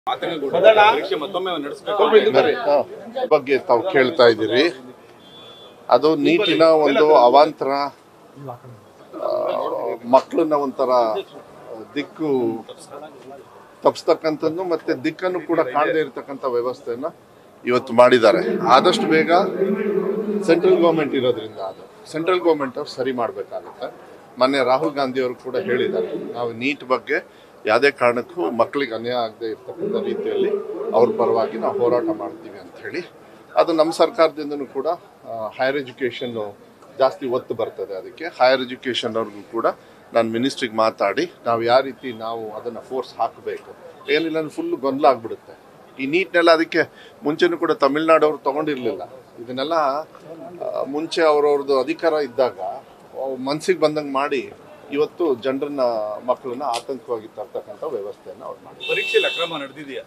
ಪರೀಕ್ಷೆ ಮತ್ತೊಮ್ಮೆ ನಡೆಸಬೇಕು ಹಾ, ಬಗ್ಗೆ ತಾವು ಕೇಳ್ತಾ ಇದ್ದೀರಿ ಅದು ನೀಟಿನ ಒಂದು ಅವಾಂತರ ಮಕ್ಕಳನ್ನ ಒಂಥರ ದಿಕ್ಕು ತಪ್ಪಿಸ್ತಕ್ಕಂಥದ್ದು ಮತ್ತೆ ದಿಕ್ಕನ್ನು ಕೂಡ ಕಾಣದೇ ಇರತಕ್ಕಂಥ ವ್ಯವಸ್ಥೆಯನ್ನ ಇವತ್ತು ಮಾಡಿದ್ದಾರೆ ಆದಷ್ಟು ಬೇಗ ಸೆಂಟ್ರಲ್ ಗೌರ್ಮೆಂಟ್ ಇರೋದ್ರಿಂದ ಅದು ಸೆಂಟ್ರಲ್ ಗೌರ್ಮೆಂಟ್ ಅವ್ರು ಸರಿ ಮಾಡಬೇಕಾಗುತ್ತೆ ಮೊನ್ನೆ ರಾಹುಲ್ ಗಾಂಧಿ ಅವರು ಕೂಡ ಹೇಳಿದ್ದಾರೆ ನಾವು ನೀಟ್ ಬಗ್ಗೆ ಯಾವುದೇ ಕಾರಣಕ್ಕೂ ಮಕ್ಕಳಿಗೆ ಅನ್ಯಾಯ ಆಗದೆ ಇರ್ತಕ್ಕಂಥ ರೀತಿಯಲ್ಲಿ ಅವ್ರ ಪರವಾಗಿ ನಾವು ಹೋರಾಟ ಮಾಡ್ತೀವಿ ಅಂತ ಹೇಳಿ ಅದು ನಮ್ಮ ಸರ್ಕಾರದಿಂದನೂ ಕೂಡ ಹೈಯರ್ ಎಜುಕೇಷನ್ನು ಜಾಸ್ತಿ ಒತ್ತು ಬರ್ತದೆ ಅದಕ್ಕೆ ಹೈಯರ್ ಎಜುಕೇಷನ್ ಅವ್ರಿಗೂ ಕೂಡ ನಾನು ಮಿನಿಸ್ಟ್ರಿಗೆ ಮಾತಾಡಿ ನಾವು ಯಾವ ರೀತಿ ನಾವು ಅದನ್ನು ಫೋರ್ಸ್ ಹಾಕಬೇಕು ಏನಿಲ್ಲ ಅಂದ್ರೆ ಫುಲ್ ಗೊಂದಲ ಆಗ್ಬಿಡುತ್ತೆ ಈ ನೀಟ್ನೆಲ್ಲ ಅದಕ್ಕೆ ಮುಂಚೆನೂ ಕೂಡ ತಮಿಳ್ನಾಡವ್ರು ತಗೊಂಡಿರ್ಲಿಲ್ಲ ಇದನ್ನೆಲ್ಲ ಆ, ಮುಂಚೆ ಅವ್ರವ್ರದ್ದು ಅಧಿಕಾರ ಇದ್ದಾಗ ಮನ್ಸಿಗೆ ಬಂದಂಗೆ ಮಾಡಿ ಇವತ್ತು ಜನರನ್ನ ಮಕ್ಕಳನ್ನ ಆತಂಕವಾಗಿ ತರ್ತಕ್ಕಂಥ ವ್ಯವಸ್ಥೆಯನ್ನು ಅವ್ರು ಮಾಡಿ ಪರೀಕ್ಷೆಯಲ್ಲಿ ಅಕ್ರಮ ನಡೆದಿದೆಯಾ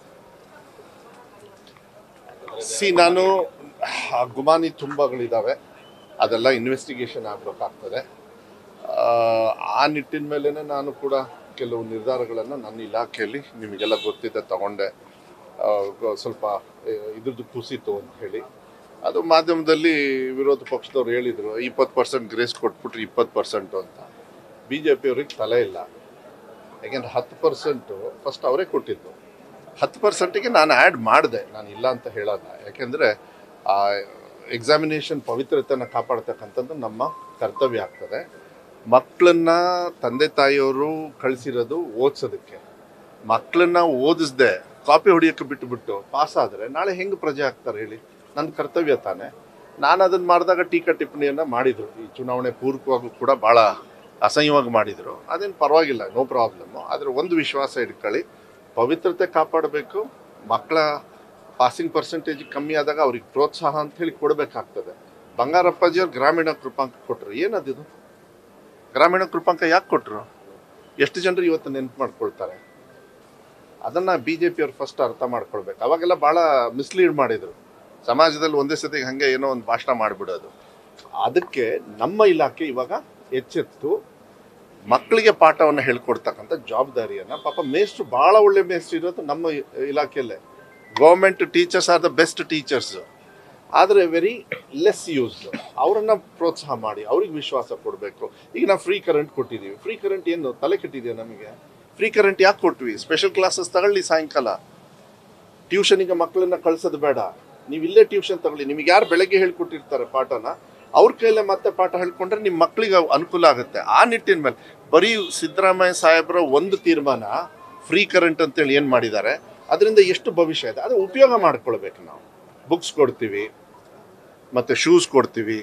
ಸಿ ನಾನು ಆ ಗುಮಾನಿ ತುಂಬಗಳಿದ್ದಾವೆ ಅದೆಲ್ಲ ಇನ್ವೆಸ್ಟಿಗೇಷನ್ ಆಗಬೇಕಾಗ್ತದೆ ಆ ನಿಟ್ಟಿನ ಮೇಲೇ ನಾನು ಕೂಡ ಕೆಲವು ನಿರ್ಧಾರಗಳನ್ನು ನನ್ನ ಇಲಾಖೆಯಲ್ಲಿ ನಿಮಗೆಲ್ಲ ಗೊತ್ತಿದೆ ತಗೊಂಡೆ ಆ, ಗ- ಸ್ವಲ್ಪ ಆ, ಇದ್ರದ್ದು ಕುಸಿತು ಅಂತ ಹೇಳಿ ಅದು ಮಾಧ್ಯಮದಲ್ಲಿ ವಿರೋಧ ಪಕ್ಷದವ್ರು ಹೇಳಿದರು ಇಪ್ಪತ್ತು ಪರ್ಸೆಂಟ್ ಗ್ರೇಸ್ ಕೊಟ್ಬಿಟ್ರೆ ಇಪ್ಪತ್ತು ಪರ್ಸೆಂಟು ಅಂತ ಬಿ ಜೆ ಪಿಯವ್ರಿಗೆ ತಲೆ ಇಲ್ಲ ಯಾಕೆಂದ್ರೆ ಹತ್ತು ಪರ್ಸೆಂಟು ಫಸ್ಟ್ ಅವರೇ ಕೊಟ್ಟಿದ್ದು ಹತ್ತು ಪರ್ಸೆಂಟಿಗೆ ನಾನು ಆ್ಯಡ್ ಮಾಡಿದೆ ನಾನು ಇಲ್ಲ ಅಂತ ಹೇಳಲ್ಲ ಯಾಕೆಂದರೆ ಆ ಎಕ್ಸಾಮಿನೇಷನ್ ಪವಿತ್ರತೆಯನ್ನು ಕಾಪಾಡ್ತಕ್ಕಂಥದ್ದು ನಮ್ಮ ಕರ್ತವ್ಯ ಆಗ್ತದೆ ಮಕ್ಕಳನ್ನ ತಂದೆ ತಾಯಿಯವರು ಕಳಿಸಿರೋದು ಓದಿಸೋದಕ್ಕೆ ಮಕ್ಕಳನ್ನ ಓದಿಸ್ದೆ ಕಾಪಿ ಹೊಡಿಯೋಕ್ಕೆ ಬಿಟ್ಟುಬಿಟ್ಟು ಪಾಸ್ ಆದರೆ ನಾಳೆ ಹೆಂಗೆ ಪ್ರಜೆ ಆಗ್ತಾರೆ ಹೇಳಿ ನನ್ನ ಕರ್ತವ್ಯ ತಾನೆ ನಾನು ಅದನ್ನು ಮಾಡಿದಾಗ ಟೀಕಾ ಟಿಪ್ಪಣಿಯನ್ನು ಮಾಡಿದರು ಈ ಚುನಾವಣೆ ಪೂರ್ವಕವಾಗೂ ಕೂಡ ಭಾಳ ಅಸಹ್ಯವಾಗಿ ಮಾಡಿದರು ಅದೇನು ಪರವಾಗಿಲ್ಲ ನೋ ಪ್ರಾಬ್ಲಮ್ಮು ಆದರೆ ಒಂದು ವಿಶ್ವಾಸ ಇಟ್ಕೊಳ್ಳಿ ಪವಿತ್ರತೆ ಕಾಪಾಡಬೇಕು ಮಕ್ಕಳ ಪಾಸಿಂಗ್ ಪರ್ಸೆಂಟೇಜ್ ಕಮ್ಮಿ ಆದಾಗ ಅವ್ರಿಗೆ ಪ್ರೋತ್ಸಾಹ ಅಂತ ಹೇಳಿ ಕೊಡಬೇಕಾಗ್ತದೆ ಬಂಗಾರಪ್ಪಾಜಿಯವ್ರು ಗ್ರಾಮೀಣ ಕೃಪಾಂಕ ಕೊಟ್ಟರು ಏನದಿದು ಗ್ರಾಮೀಣ ಕೃಪಾಂಕ ಯಾಕೆ ಕೊಟ್ಟರು ಎಷ್ಟು ಜನರು ಇವತ್ತು ನೆನ್ಪು ಮಾಡ್ಕೊಳ್ತಾರೆ ಅದನ್ನ ಬಿ ಜೆ ಪಿಯವ್ರು ಫಸ್ಟ್ ಅರ್ಥ ಮಾಡ್ಕೊಳ್ಬೇಕು ಅವಾಗೆಲ್ಲ ಭಾಳ ಮಿಸ್ಲೀಡ್ ಮಾಡಿದರು ಸಮಾಜದಲ್ಲಿ ಒಂದೇ ಸತಿಗೆ ಹಾಗೆ ಏನೋ ಒಂದು ಭಾಷಣ ಮಾಡಿಬಿಡೋದು ಅದಕ್ಕೆ ನಮ್ಮ ಇಲಾಖೆ ಇವಾಗ ಎಚ್ಚೆತ್ತು ಮಕ್ಕಳಿಗೆ ಪಾಠವನ್ನು ಹೇಳ್ಕೊಡ್ತಕ್ಕಂಥ ಜವಾಬ್ದಾರಿಯನ್ನು ಪಾಪ ಮೇಸ್ಟ್ರು ಭಾಳ ಒಳ್ಳೆ ಮೇಸ್ಟ್ರು ಇರೋದು ನಮ್ಮ ಇ- ಇಲಾಖೆಯಲ್ಲೇ government teachers are the best teachers ಆದರೆ ವೆರಿ ಲೆಸ್ ಯೂಸ್ ಅವರನ್ನ ಪ್ರೋತ್ಸಾಹ ಮಾಡಿ ಅವ್ರಿಗೆ ವಿಶ್ವಾಸ ಕೊಡಬೇಕು ಈಗ ನಾವು ಫ್ರೀ ಕರೆಂಟ್ ಕೊಟ್ಟಿದ್ದೀವಿ ಫ್ರೀ ಕರೆಂಟ್ ಏನು ತಲೆ ಕೆಟ್ಟಿದೆಯಾ ನಮಗೆ ಫ್ರೀ ಕರೆಂಟ್ ಯಾಕೆ ಕೊಟ್ವಿ ಸ್ಪೆಷಲ್ ಕ್ಲಾಸಸ್ ತಗೊಳ್ಳಿ ಸಾಯಂಕಾಲ ಟ್ಯೂಷನಿಗೆ ಮಕ್ಕಳನ್ನ ಕಳ್ಸೋದು ಬೇಡ ನೀವು ಇಲ್ಲೇ ಟ್ಯೂಷನ್ ತಗೊಳ್ಳಿ ನಿಮಗೆ ಯಾರು ಬೆಳಗ್ಗೆ ಹೇಳ್ಕೊಟ್ಟಿರ್ತಾರೆ ಪಾಠನ ಅವ್ರ ಕೈಲೇ ಮತ್ತೆ ಪಾಠ ಹೇಳ್ಕೊಂಡ್ರೆ ನಿಮ್ಮ ಮಕ್ಕಳಿಗೆ ಅನುಕೂಲ ಆಗುತ್ತೆ ಆ ನಿಟ್ಟಿನ ಮೇಲೆ ಬರೀ ಸಿದ್ದರಾಮಯ್ಯ ಸಾಹೇಬರ ಒಂದು ತೀರ್ಮಾನ ಫ್ರೀ ಕರೆಂಟ್ ಅಂತೇಳಿ ಏನು ಮಾಡಿದ್ದಾರೆ ಅದರಿಂದ ಎಷ್ಟು ಭವಿಷ್ಯ ಇದೆ ಅದು ಉಪಯೋಗ ಮಾಡ್ಕೊಳ್ಬೇಕು ನಾವು ಬುಕ್ಸ್ ಕೊಡ್ತೀವಿ ಮತ್ತು ಶೂಸ್ ಕೊಡ್ತೀವಿ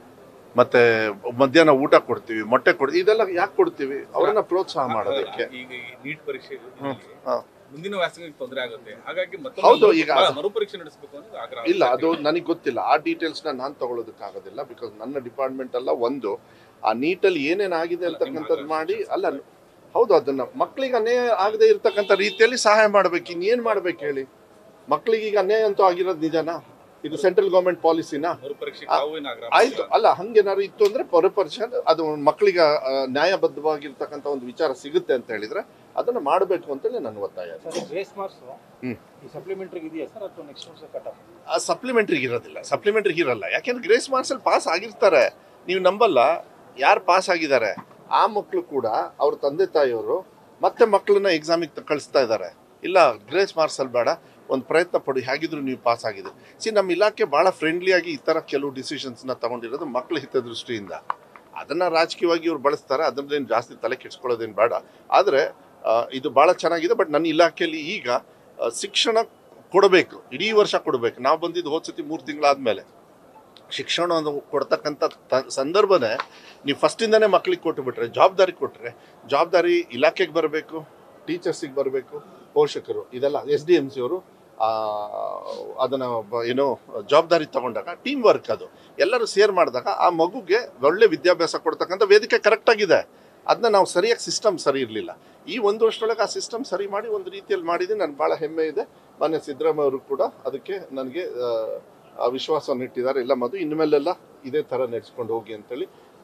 ಮತ್ತೆ ಮಧ್ಯಾಹ್ನ ಊಟ ಕೊಡ್ತೀವಿ ಮೊಟ್ಟೆ ಕೊಡ್ತೀವಿ ಇದೆಲ್ಲ ಯಾಕೆ ಕೊಡ್ತೀವಿ ಅವರನ್ನ ಪ್ರೋತ್ಸಾಹ ಮಾಡೋದಕ್ಕೆ ಈಗ ಈ ನೀಟ್ ಪರೀಕ್ಷೆ ಹಾ. ಮುಂದಿನ ವ್ಯಾಸಂಗಕ್ಕೆ ತೊಂದರೆ ಆಗುತ್ತೆ ಹಾಗಾಗಿ ಹೌದು, ಮತ್ತೊಮ್ಮೆ ಈಗ ಮರು- ಮರುಪರೀಕ್ಷೆ ನಡೆಸಬೇಕು ಅಂತ ಆಗ್ರಹ ಇಲ್ಲ ಅದು ನನಗೆ ಗೊತ್ತಿಲ್ಲ ಆ ಡೀಟೇಲ್ಸ್ನ ನಾನು ತಗೊಳ್ಳೋದಕ್ಕಾಗೋದಿಲ್ಲ ಬಿಕಾಸ್ ನನ್ನ ಡಿಪಾರ್ಟ್ಮೆಂಟ್ ಅಲ್ಲ ಒಂದು ಆ ನೀಟಲ್ಲಿ ಏನೇನಾಗಿದೆ ಅಂತಕ್ಕಂಥದ್ದು ಮಾಡಿ ಅಲ್ಲ ಹೌದು ಅದನ್ನ ಮಕ್ಕಳಿಗೆ ಅನ್ಯಾಯ ಆಗದೆ ಇರ್ತಕ್ಕಂಥ ರೀತಿಯಲ್ಲಿ ಸಹಾಯ ಮಾಡ್ಬೇಕು ಇನ್ನೇನು ಮಾಡ್ಬೇಕು ಹೇಳಿ ಮಕ್ಕಳಿಗೆ ಈಗ ಅನ್ಯಾಯ ಅಂತೂ ಆಗಿರೋದು ನಿಜನಾ ಇದು ಸೆಂಟ್ರಲ್ ಗೌರ್ಮೆಂಟ್ ಪಾಲಿಸಿನಾ ಮರುಪರೀಕ್ಷೆ ತಾವು ಏನು ಆಗ್ರಹ ಆಯ್ತು ಅಲ್ಲ ಹಂಗೇನಾದ್ರು ಇತ್ತು ಅಂದ್ರೆ ಪರಿಪರಿಷತ್ ಅದು ಮಕ್ಕಳಿಗೆ ಆ, ನ್ಯಾಯಬದ್ಧವಾಗಿರ್ತಕ್ಕಂಥ ಒಂದು ವಿಚಾರ ಸಿಗುತ್ತೆ ಅಂತ ಹೇಳಿದ್ರೆ ಅದನ್ನ ಮಾಡಬೇಕು ಅಂತೇಳಿ ನನ್ನ ಒತ್ತಾಯ ಇದೆ. ಸರ್ ಗ್ರೇಸ್ ಮಾರ್ಕ್ಸ್ ಹ್ಮ್. ಈ ಸಪ್ಲಿಮೆಂಟ್ರಿಗೆ ಇದೆಯಾ ಸರ್ ಅಥವಾ ನೆಕ್ಸ್ಟ್ ವರ್ಷ ಕಟ್ ಆಫ್ ಆ ಸಪ್ಲಿಮೆಂಟ್ರಿಗೆ ಇರೋದಿಲ್ಲ ಸಪ್ಲಿಮೆಂಟ್ರಿಗೆ ಇರಲ್ಲ ಯಾಕೆಂದ್ರೆ ಗ್ರೇಸ್ ಮಾರ್ಕ್ಸಲ್ಲಿ ಪಾಸ್ ಆಗಿರ್ತಾರೆ ನೀವು ನಂಬಲ್ಲ ಯಾರು ಪಾಸ್ ಆಗಿದ್ದಾರೆ ಆ ಮಕ್ಕಳು ಕೂಡ ಅವ್ರ ತಂದೆ ತಾಯಿಯವರು ಮತ್ತೆ ಮಕ್ಕಳನ್ನ ಎಕ್ಸಾಮಿಗೆ ಕಳಿಸ್ತಾ ಇದ್ದಾರೆ ಇಲ್ಲ ಗ್ರೇಸ್ ಮಾರ್ಕ್ಸಲ್ಲಿ ಬೇಡ ಒಂದು ಪ್ರಯತ್ನ ಪಡಿ ಹೇಗಿದ್ರು ನೀವು ಪಾಸ್ ಆಗಿದೆ ಸಿ ನಮ್ಮ ಇಲಾಖೆ ಭಾಳ ಫ್ರೆಂಡ್ಲಿಯಾಗಿ ಈ ಥರ ಕೆಲವು ಡಿಸಿಷನ್ಸ್ನ ತಗೊಂಡಿರೋದು ಮಕ್ಕಳ ಹಿತದೃಷ್ಟಿಯಿಂದ ಅದನ್ನು ರಾಜಕೀಯವಾಗಿ ಇವ್ರು ಬಳಸ್ತಾರೆ ಅದರದ್ದೇನು ಜಾಸ್ತಿ ತಲೆ ಕೆಡ್ಸ್ಕೊಳ್ಳೋದೇನು ಬೇಡ ಆದರೆ ಇದು ಭಾಳ ಚೆನ್ನಾಗಿದೆ ಬಟ್ ನನ್ನ ಇಲಾಖೆಯಲ್ಲಿ ಈಗ ಆ, ಶಿಕ್ಷಣ ಕೊಡಬೇಕು ಇಡೀ ವರ್ಷ ಕೊಡಬೇಕು ನಾವು ಬಂದಿದ್ದು ಹೋದ ಸತಿ ಮೂರು ತಿಂಗಳಾದ್ಮೇಲೆ ಶಿಕ್ಷಣ ಒಂದು ಕೊಡ್ತಕ್ಕಂಥ ತ ಸಂದರ್ಭನೇ ನೀವು ಫಸ್ಟಿಂದನೇ ಮಕ್ಕಳಿಗೆ ಕೊಟ್ಟು ಬಿಟ್ರೆ ಜವಾಬ್ದಾರಿ ಕೊಟ್ಟರೆ ಜವಾಬ್ದಾರಿ ಇಲಾಖೆಗೆ ಬರಬೇಕು ಟೀಚರ್ಸಿಗೆ ಬರಬೇಕು ಪೋಷಕರು ಇದೆಲ್ಲ ಎಸ್ ಡಿ ಎಮ್ ಸಿ ಅವರು ಅದನ್ನು ಏನೋ ಜವಾಬ್ದಾರಿ ತಗೊಂಡಾಗ ಟೀಮ್ ವರ್ಕ್ ಅದು ಎಲ್ಲರೂ ಸೇರ್ ಮಾಡಿದಾಗ ಆ ಮಗುಗೆ ಒಳ್ಳೆ ವಿದ್ಯಾಭ್ಯಾಸ ಕೊಡ್ತಕ್ಕಂಥ ವೇದಿಕೆ ಕರೆಕ್ಟಾಗಿದೆ ಅದನ್ನ ನಾವು ಸರಿಯಾಗಿ ಸಿಸ್ಟಮ್ ಸರಿ ಇರಲಿಲ್ಲ ಈ ಒಂದು ವರ್ಷದೊಳಗೆ ಆ ಸಿಸ್ಟಮ್ ಸರಿ ಮಾಡಿ ಒಂದು ರೀತಿಯಲ್ಲಿ ಮಾಡಿದೆ ನನಗೆ ಭಾಳ ಹೆಮ್ಮೆ ಇದೆ ಮೊನ್ನೆ ಸಿದ್ದರಾಮಯ್ಯ ಅವರು ಕೂಡ ಅದಕ್ಕೆ ನನಗೆ ಆ, ಆ ವಿಶ್ವಾಸವನ್ನು ಇಟ್ಟಿದ್ದಾರೆ ಇಲ್ಲ ಮಧು ಇನ್ಮೇಲೆಲ್ಲ ಇದೇ ಥರ ನಡೆಸ್ಕೊಂಡು ಹೋಗಿ ಅಂತೇಳಿ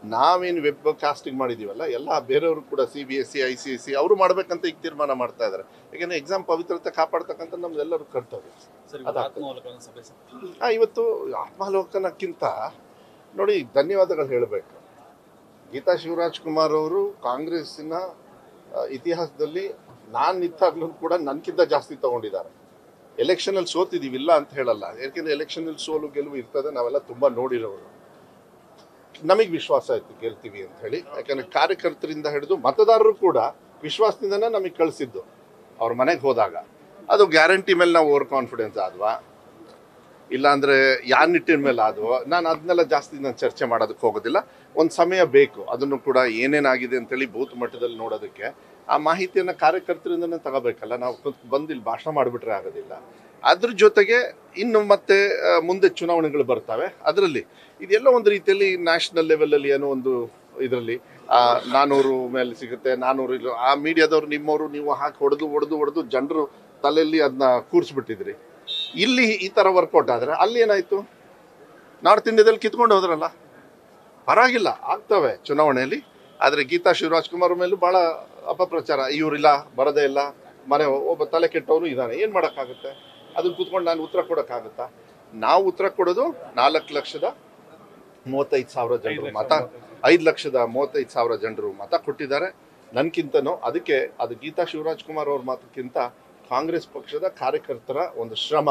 ನಾವೇನು ವೆಬ್ ಕಾಸ್ಟಿಂಗ್ ಮಾಡಿದ್ದೀವಲ್ಲ ಎಲ್ಲ ಬೇರೆಯವರು ಕೂಡ C B S C I C S C ಅವರು ಮಾಡ್ಬೇಕಂತ ಈಗ ತೀರ್ಮಾನ ಮಾಡ್ತಾ ಇದ್ದಾರೆ ಯಾಕೆಂದ್ರೆ ಎಕ್ಸಾಮ್ ಪವಿತ್ರತೆ ಕಾಪಾಡ್ತಕ್ಕಂಥ ನಮ್ದೆಲ್ಲರೂ ಕರ್ತವ್ಯ ಸರ್ ಅದಾಗ್ತದೆ. ಆತ್ಮಾವಲೋಕನ ಸಭೆ ಸರ್ ಆ, ಇವತ್ತು ಆತ್ಮಾಲೋಕನಕ್ಕಿಂತ ನೋಡಿ ಧನ್ಯವಾದಗಳು ಹೇಳಬೇಕು ಗೀತಾ ಶಿವರಾಜ್ ಕುಮಾರ್ ಅವರು ಕಾಂಗ್ರೆಸ್ಸಿನ ಆ, ಇತಿಹಾಸದಲ್ಲಿ ನಾನು ನಿಂತಾಗ್ಲೂ ಕೂಡ ನನ್ಕಿಂತ ಜಾಸ್ತಿ ತಗೊಂಡಿದ್ದಾರೆ ಎಲೆಕ್ಷನಲ್ಲಿ ಸೋತಿದ್ದೀವಿ ಇಲ್ಲ ಅಂತ ಹೇಳಲ್ಲ ಯಾಕೆಂದ್ರೆ ಎಲೆಕ್ಷನಲ್ಲಿ ಸೋಲು ಗೆಲುವು ಇರ್ತದೆ ನಾವೆಲ್ಲ ತುಂಬ ನೋಡಿರೋರು ನಮಗೆ ವಿಶ್ವಾಸ ಆಯ್ತು ಗೆಲ್ತೀವಿ ಅಂತ ಹೇಳಿ ಯಾಕಂದ್ರೆ ಕಾರ್ಯಕರ್ತರಿಂದ ಹಿಡಿದು ಮತದಾರರು ಕೂಡ ವಿಶ್ವಾಸದಿಂದನೇ ನಮಗೆ ಕಳಿಸಿದ್ದು ಅವ್ರ ಮನೆಗೆ ಹೋದಾಗ ಅದು ಗ್ಯಾರಂಟಿ ಮೇಲೆ ನಾವು ಓವರ್ ಕಾನ್ಫಿಡೆನ್ಸ್ ಆದ್ವಾ ಇಲ್ಲಾಂದ್ರೆ ಯಾರ ನಿಟ್ಟಿನ ಮೇಲೆ ಆದ್ವೋ ನಾನು ಅದನ್ನೆಲ್ಲ ಜಾಸ್ತಿ ನಾನು ಚರ್ಚೆ ಮಾಡೋದಕ್ಕೆ ಹೋಗೋದಿಲ್ಲ ಒಂದು ಸಮಯ ಬೇಕು ಅದನ್ನು ಕೂಡ ಏನೇನಾಗಿದೆ ಅಂತೇಳಿ ಬೂತ್ ಮಟ್ಟದಲ್ಲಿ ನೋಡೋದಕ್ಕೆ ಆ ಮಾಹಿತಿಯನ್ನು ಕಾರ್ಯಕರ್ತರಿಂದನೇ ತಗೋಬೇಕಲ್ಲ ನಾವು ಕುಂತ್ ಬಂದು ಇಲ್ಲಿ ಭಾಷಣ ಮಾಡಿಬಿಟ್ರೆ ಆಗೋದಿಲ್ಲ ಅದ್ರ ಜೊತೆಗೆ ಇನ್ನು ಮತ್ತೆ ಆ, ಮುಂದೆ ಚುನಾವಣೆಗಳು ಬರ್ತವೆ ಅದರಲ್ಲಿ ಇದೆಲ್ಲ ಒಂದು ರೀತಿಯಲ್ಲಿ ನ್ಯಾಷನಲ್ ಲೆವೆಲಲ್ಲಿ ಏನೋ ಒಂದು ಇದರಲ್ಲಿ ನಾನೂರು ಮೇಲೆ ಸಿಗುತ್ತೆ ನಾನೂರು ಇಲ್ಲ ಆ ಮೀಡಿಯಾದವ್ರು ನಿಮ್ಮವರು ನೀವು ಹಾಕಿ ಹೊಡೆದು ಹೊಡೆದು ಹೊಡೆದು ಜನರು ತಲೆಯಲ್ಲಿ ಅದನ್ನ ಕೂರಿಸ್ಬಿಟ್ಟಿದ್ರಿ ಇಲ್ಲಿ ಈ ಥರ ವರ್ಕೌಟ್ ಆದರೆ ಅಲ್ಲಿ ಏನಾಯಿತು ನಾರ್ತ್ ಇಂಡಿಯಾದಲ್ಲಿ ಕಿತ್ಕೊಂಡು ಹೋದ್ರಲ್ಲ ಪರವಾಗಿಲ್ಲ ಆಗ್ತವೆ ಚುನಾವಣೆಯಲ್ಲಿ ಆದರೆ ಗೀತಾ ಶಿವರಾಜ್ ಕುಮಾರ್ ಮೇಲೂ ಭಾಳ ಅಪಪ್ರಚಾರ ಇವರಿಲ್ಲ ಬರೋದೇ ಇಲ್ಲ ಮನೆ ಒಬ್ಬ ತಲೆ ಕೆಟ್ಟವನು ಇದ್ದಾನೆ ಏನು ಮಾಡೋಕ್ಕಾಗುತ್ತೆ ಅದನ್ನ ಕೂತ್ಕೊಂಡು ನಾನು ಉತ್ತರ ಕೊಡೋಕ್ಕಾಗುತ್ತಾ ನಾವು ಉತ್ತರ ಕೊಡೋದು ನಾಲ್ಕು ಲಕ್ಷದ ಮೂವತ್ತೈದು ಸಾವಿರ ಜನರು ಮತ ಐದು ಲಕ್ಷದ ಮೂವತ್ತೈದು ಸಾವಿರ ಜನರು ಮತ ಕೊಟ್ಟಿದ್ದಾರೆ ನನ್ಕಿಂತನೂ ಅದಕ್ಕೆ ಅದು ಗೀತಾ ಶಿವರಾಜ್ ಕುಮಾರ್ ಅವ್ರ ಮಾತಕ್ಕಿಂತ ಕಾಂಗ್ರೆಸ್ ಪಕ್ಷದ ಕಾರ್ಯಕರ್ತರ ಒಂದು ಶ್ರಮ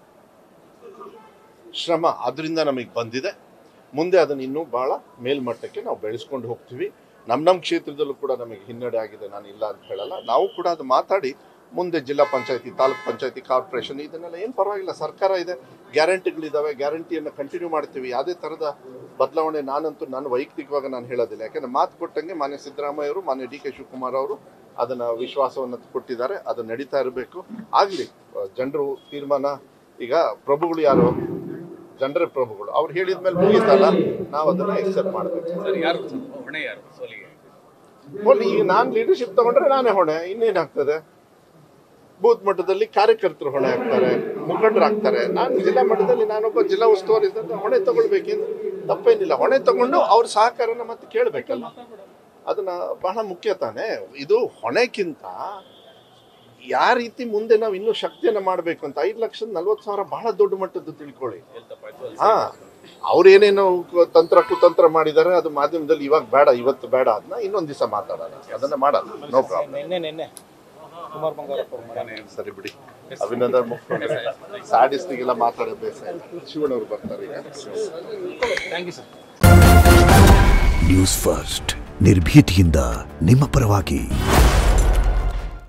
ಶ್ರಮ ಅದರಿಂದ ನಮಗೆ ಬಂದಿದೆ ಮುಂದೆ ಅದನ್ನು ಇನ್ನೂ ಭಾಳ ಮೇಲ್ಮಟ್ಟಕ್ಕೆ ನಾವು ಬೆಳೆಸ್ಕೊಂಡು ಹೋಗ್ತೀವಿ ನಮ್ಮ ನಮ್ಮ ಕ್ಷೇತ್ರದಲ್ಲೂ ಕೂಡ ನಮಗೆ ಹಿನ್ನಡೆ ಆಗಿದೆ ನಾನು ಇಲ್ಲ ಅಂತ ಹೇಳಲ್ಲ ನಾವು ಕೂಡ ಅದು ಮಾತಾಡಿ ಮುಂದೆ ಜಿಲ್ಲಾ ಪಂಚಾಯತಿ ತಾಲೂಕ್ ಪಂಚಾಯತಿ ಕಾರ್ಪೊರೇಷನ್ ಇದನ್ನೆಲ್ಲ ಏನು ಪರವಾಗಿಲ್ಲ ಸರ್ಕಾರ ಇದೆ ಗ್ಯಾರಂಟಿಗಳಿದ್ದಾವೆ ಗ್ಯಾರಂಟಿಯನ್ನು ಕಂಟಿನ್ಯೂ ಮಾಡ್ತೀವಿ ಯಾವುದೇ ಥರದ ಬದಲಾವಣೆ ನಾನಂತೂ ನಾನು ವೈಯಕ್ತಿಕವಾಗಿ ನಾನು ಹೇಳೋದಿಲ್ಲ ಯಾಕೆಂದ್ರೆ ಮಾತು ಕೊಟ್ಟಂಗೆ ಮಾನ್ಯ ಸಿದ್ದರಾಮಯ್ಯ ಅವರು ಮಾನ್ಯ ಡಿ ಕೆ ಶಿವಕುಮಾರ್ ಅವರು ಅದನ್ನು ವಿಶ್ವಾಸವನ್ನು ಕೊಟ್ಟಿದ್ದಾರೆ ಅದು ನಡೀತಾ ಇರಬೇಕು ಆಗಲಿ ಜನರು ತೀರ್ಮಾನ ಈಗ ಪ್ರಭುಗಳು ಯಾರು ಜನರೇ ಪ್ರಭುಗಳು ಅವ್ರು ಹೇಳಿದ ಮೇಲೆ ಮುಗೀತಲ್ಲ ನಾವು ಅದನ್ನ ಎಕ್ಸೆಪ್ಟ್ ಮಾಡಬೇಕು ಸರ್ ಯಾರು ಹೊಣೆ ಯಾರು ಸೋಲಿಗೆ ಒಳ್ಳೆ ಈಗ ನಾನು ಲೀಡರ್ಶಿಪ್ ತಗೊಂಡ್ರೆ ನಾನೇ ಹೊಣೆ ಇನ್ನೇನಾಗ್ತದೆ ಬೂತ್ ಮಟ್ಟದಲ್ಲಿ ಕಾರ್ಯಕರ್ತರು ಹೊಣೆ ಆಗ್ತಾರೆ ಮುಖಂಡರು ಆಗ್ತಾರೆ ನಾನು ಜಿಲ್ಲಾ ಮಟ್ಟದಲ್ಲಿ ನಾನೊಬ್ಬ ಜಿಲ್ಲಾ ಉಸ್ತುವಾರಿ ಇದ್ದಂತೆ ಹೊಣೆ ತಗೊಳ್ಬೇಕೇನು ತಪ್ಪೇನಿಲ್ಲ ಹೊಣೆ ತಗೊಂಡು ಅವ್ರ ಸಹಕಾರನ ಮತ್ತೆ ಕೇಳಬೇಕಲ್ಲ ಅದನ್ನ ಬಹಳ ಮುಖ್ಯ ತಾನೇ ಇದು ಹೊಣೆಕ್ಕಿಂತ ಯಾವ ರೀತಿ ಮುಂದೆ ನಾವು ಇನ್ನೂ ಶಕ್ತಿಯನ್ನ ಮಾಡಬೇಕು ಅಂತ ಐದು ಲಕ್ಷದ ನಲ್ವತ್ತು ಸಾವಿರ ಬಹಳ ದೊಡ್ಡ ಮಟ್ಟದ್ದು ತಿಳ್ಕೊಳ್ಳಿ ಎಲ್ಲಿ ತಪ್ಪಾಯ್ತು ಅಲ್ಲಿ ಹಾ ಅವ್ರೇನೇನೋ ಕು- ತಂತ್ರ ಕುತಂತ್ರ ಮಾಡಿದ್ದಾರೆ ಅದು ಮಾಧ್ಯಮದಲ್ಲಿ ಇವಾಗ ಬೇಡ ಇವತ್ತು ಬೇಡ ಅದನ್ನ ಇನ್ನೊಂದ್ ದಿವಸ ಮಾತಾಡೋಣ ಅದನ್ನ ಮಾಡಲ್ಲ ನೋ ಪ್ರಾಬ್ಲಮ್ ನಿನ್ನೆ ನಿನ್ನೆ ಕುಮಾರ್ ಬಂಗಾರಪ್ಪ ಅವ್ರ ಮನೆ ಸರಿ ಬಿಡಿ ಅಭಿನಂದನ್ ಮುಖ್ಯ ಸಾಡಿಸ್ಟಿಗೆಲ್ಲ ಮಾತಾಡೋ ಬೇಸ ಶಿವಣ್ಣವ್ರು ಬರ್ತಾರೆ ಈಗ thank you sir News First ನಿರ್ಭೀತಿಯಿಂದ ನಿಮ್ಮ ಪರವಾಗಿ